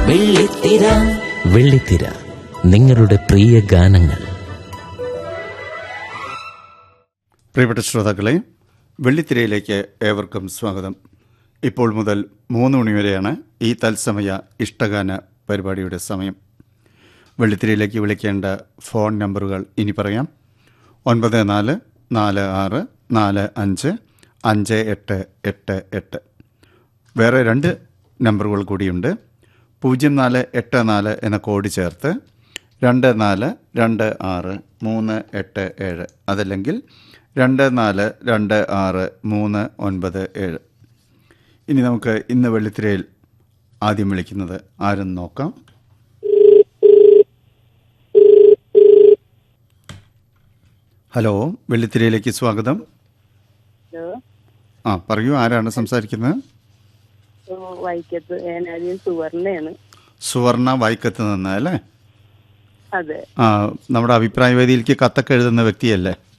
വെള്ളിത്തിര വെള്ളിത്തിര നിങ്ങളുടെ പ്രിയ ഗാനങ്ങൾ പ്രിയപ്പെട്ട ശ്രോതാക്കളെ വെള്ളിത്തിരയിലേക്ക് ഏവർക്കും സ്വാഗതം ഇപ്പോൾ മുതൽ മൂന്ന് മണിവരെയാണ് ഈ തത്സമയ ഇഷ്ടഗാന പരിപാടിയുടെ സമയം വെള്ളിത്തിരയിലേക്ക് വിളിക്കേണ്ട ഫോൺ നമ്പറുകൾ ഇനി പറയാം ഒൻപത് നാല് നാല് ആറ് നാല് അഞ്ച് അഞ്ച് എട്ട് എട്ട് എട്ട് വേറെ രണ്ട് നമ്പറുകൾ കൂടിയുണ്ട് പൂജ്യം നാല് എട്ട് നാല് എന്ന കോഡ് ചേർത്ത് രണ്ട് നാല് രണ്ട് ആറ് മൂന്ന് എട്ട് ഏഴ് അതല്ലെങ്കിൽ രണ്ട് നാല് രണ്ട് ആറ് മൂന്ന് ഒൻപത് ഏഴ് ഇനി നമുക്ക് ഇന്ന് വെള്ളിത്തിരയിൽ ആദ്യം വിളിക്കുന്നത് ആരെന്ന് നോക്കാം ഹലോ വെള്ളിത്തിരയിലേക്ക് സ്വാഗതം ഹലോ ആ പറയൂ ആരാണ് സംസാരിക്കുന്നത് ഓ, വൈക്കത്ത് ഏനാദ്യം സുവർണയാണ് സുവർണ വൈക്കത്ത് നിന്ന് അല്ലേ അതെ ആ നമ്മുടെ അഭിപ്രായ വേദിയിലേക്ക് കത്തൊക്കെ എഴുതുന്ന വ്യക്തിയല്ലേ